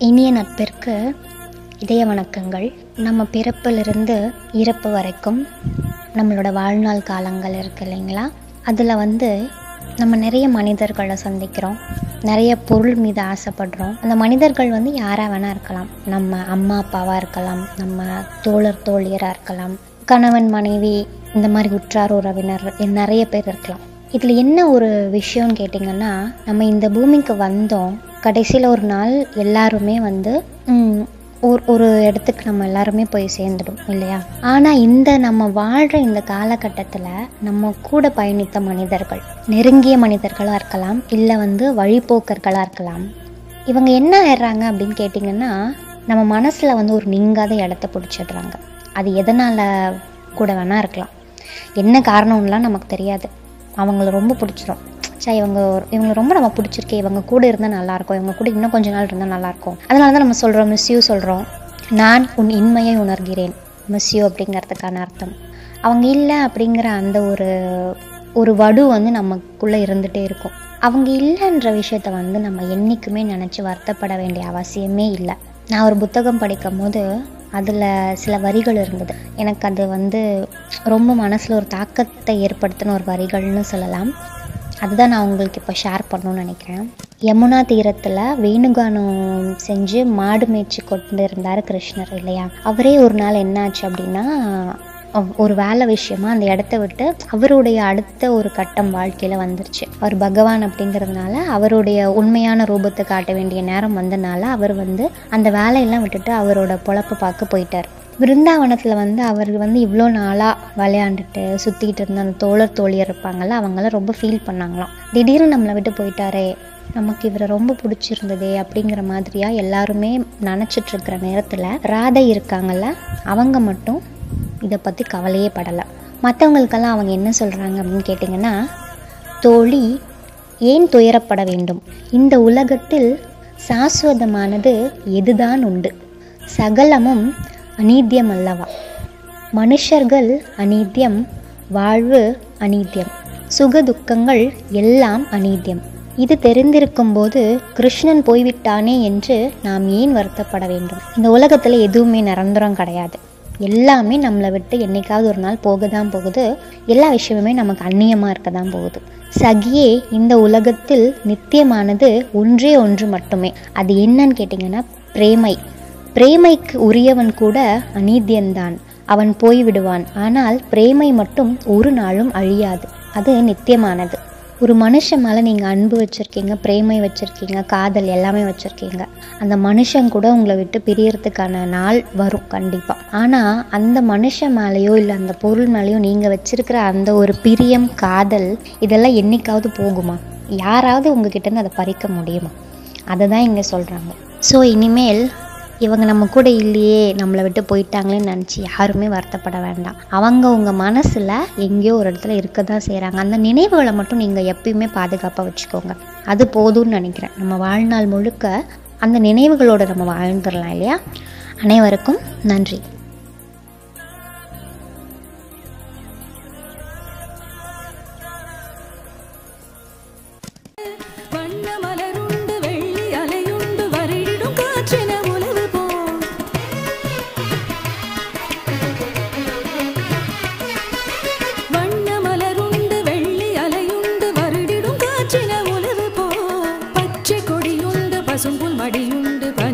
இனிய நட்பிற்கு இதய வணக்கங்கள் நம்ம பிறப்பிலிருந்து இறப்பு வரைக்கும் நம்மளோட வாழ்நாள் காலங்கள் இருக்கு இல்லைங்களா அதில் வந்து நம்ம நிறைய மனிதர்களை சந்திக்கிறோம் நிறைய பொருள் மீது ஆசைப்படுறோம் அந்த மனிதர்கள் வந்து யாராக வேணால் இருக்கலாம் நம்ம அம்மா அப்பாவாக இருக்கலாம் நம்ம தோழர் தோழியராக இருக்கலாம் கணவன் மனைவி இந்த மாதிரி உற்றார் உறவினர் நிறைய பேர் இருக்கலாம் இதில் என்ன ஒரு விஷயம்னு கேட்டிங்கன்னா நம்ம இந்த பூமிக்கு வந்தோம் கடைசியில் ஒரு நாள் எல்லாருமே வந்து ம், ஒரு ஒரு இடத்துக்கு நம்ம எல்லாருமே போய் சேர்ந்துடும் இல்லையா ஆனால் இந்த நம்ம வாழ்கிற இந்த காலகட்டத்தில் நம்ம கூட பயணித்த மனிதர்கள் நெருங்கிய மனிதர்களாக இருக்கலாம் இல்லை வந்து வழிபோக்கர்களாக இருக்கலாம் இவங்க என்ன ஆயிடுறாங்க அப்படின்னு கேட்டிங்கன்னா நம்ம மனசில் வந்து ஒரு நீங்காத இடத்த பிடிச்சிடுறாங்க அது எதனால் கூட வேணால் இருக்கலாம் என்ன காரணம்லாம் நமக்கு தெரியாது அவங்கள ரொம்ப பிடிச்சிரும் சே இவங்க ஒரு- இவங்க ரொம்ப நம்ம பிடிச்சிருக்கே இவங்க கூட இருந்தால் நல்லாயிருக்கும் இவங்க கூட இன்னும் கொஞ்ச நாள் இருந்தால் நல்லாயிருக்கும் அதனால தான் நம்ம சொல்கிறோம் மிஸ்யூ சொல்கிறோம் நான் உன் இன்மையை உணர்கிறேன் மிஸ்யூ அப்படிங்கிறதுக்கான அர்த்தம் அவங்க இல்லை அப்படிங்கிற அந்த ஒரு ஒரு வடு வந்து நமக்குள்ளே இருந்துகிட்டே இருக்கும் அவங்க இல்லைன்ற விஷயத்த வந்து நம்ம என்றைக்குமே நினச்சி வருத்தப்பட வேண்டிய அவசியமே இல்லை நான் ஒரு புத்தகம் படிக்கும் போது அதில் சில வரிகள் இருந்தது எனக்கு அது வந்து ரொம்ப மனசில் ஒரு தாக்கத்தை ஏற்படுத்தின ஒரு வரிகள்னு சொல்லலாம் அதுதான் நான் உங்களுக்கு இப்போ ஷேர் பண்ணணும்னு நினைக்கிறேன் யமுனா தீரத்தில் வேணுகானம் செஞ்சு மாடு மேய்ச்சி கொண்டு இருந்தார் கிருஷ்ணர் இல்லையா அவரே ஒரு நாள் என்னாச்சு அப்படின்னா அவ்- ஒரு வேலை விஷயமா அந்த இடத்த விட்டு அவருடைய அடுத்த ஒரு கட்டம் வாழ்க்கையில் வந்துருச்சு அவர் பகவான் அப்படிங்கிறதுனால அவருடைய உண்மையான ரூபத்தை காட்ட வேண்டிய நேரம் வந்தனால அவர் வந்து அந்த வேலையெல்லாம் விட்டுட்டு அவரோட பொழப்பு பார்க்க போயிட்டார் பிருந்தாவனத்தில் வந்து அவர் வந்து இவ்வளோ நாளாக விளையாண்டுட்டு சுற்றிட்டு இருந்த அந்த தோழர் தோழியர் இருப்பாங்கல்ல அவங்கெல்லாம் ரொம்ப ஃபீல் பண்ணாங்களாம் திடீர்னு நம்மளை விட்டு போயிட்டாரே நமக்கு இவரை ரொம்ப பிடிச்சிருந்ததே அப்படிங்கிற மாதிரியா எல்லாருமே நினச்சிட்டு இருக்கிற நேரத்தில் ராதை இருக்காங்கல்ல அவங்க மட்டும் இதை பற்றி கவலையே படலை மற்றவங்களுக்கெல்லாம் அவங்க என்ன சொல்கிறாங்க அப்படின்னு கேட்டிங்கன்னா தோழி ஏன் துயரப்பட வேண்டும் இந்த உலகத்தில் சாஸ்வதமானது எதுதான் உண்டு சகலமும் அநீத்தியம் அல்லவா மனுஷர்கள் அநீத்தியம் வாழ்வு அநீத்தியம் சுக துக்கங்கள் எல்லாம் அநீத்தியம் இது தெரிந்திருக்கும் போது கிருஷ்ணன் போய்விட்டானே என்று நாம் ஏன் வருத்தப்பட வேண்டும் இந்த உலகத்தில் எதுவுமே நிரந்தரம் கிடையாது எல்லாமே நம்மளை விட்டு என்னைக்காவது ஒரு நாள் போக தான் போகுது எல்லா விஷயமுமே நமக்கு அந்நியமாக இருக்க தான் போகுது சகியே இந்த உலகத்தில் நித்தியமானது ஒன்றே ஒன்று மட்டுமே அது என்னன்னு கேட்டிங்கன்னா பிரேமை பிரேமைக்கு உரியவன் கூட அநீத்தியன்தான் அவன் போய்விடுவான் ஆனால் பிரேமை மட்டும் ஒரு நாளும் அழியாது அது நித்தியமானது ஒரு மனுஷன் மேலே நீங்கள் அன்பு வச்சுருக்கீங்க பிரேமை வச்சுருக்கீங்க காதல் எல்லாமே வச்சுருக்கீங்க அந்த மனுஷன் கூட உங்களை விட்டு பிரியறதுக்கான நாள் வரும் கண்டிப்பாக ஆனால் அந்த மனுஷன் மேலேயோ இல்லை அந்த பொருள் மேலேயோ நீங்கள் வச்சிருக்கிற அந்த ஒரு பிரியம் காதல் இதெல்லாம் என்னைக்காவது போகுமா யாராவது உங்ககிட்ட இருந்து அதை பறிக்க முடியுமா அதை தான் இங்கே சொல்கிறாங்க ஸோ இனிமேல் இவங்க நம்ம கூட இல்லையே நம்மளை விட்டு போயிட்டாங்களேன்னு நினச்சி யாருமே வருத்தப்பட வேண்டாம் அவங்க உங்கள் மனசில் எங்கேயோ ஒரு இடத்துல இருக்க தான் செய்கிறாங்க அந்த நினைவுகளை மட்டும் நீங்கள் எப்பயுமே பாதுகாப்பாக வச்சுக்கோங்க அது போதும்னு நினைக்கிறேன் நம்ம வாழ்நாள் முழுக்க அந்த நினைவுகளோடு நம்ம வாழ்ந்துடலாம் இல்லையா அனைவருக்கும் நன்றி வண்ண மலருண்டு வெள்ளி அலையுண்டு வருடிடும் காற்றின உலவு போல் வண்ண மலருண்டு வெள்ளி அலையுண்டு வருடிடும் காற்றின உலவு போல் பச்சை கொடியுண்டு பசும்புல் மடியுண்டு பனி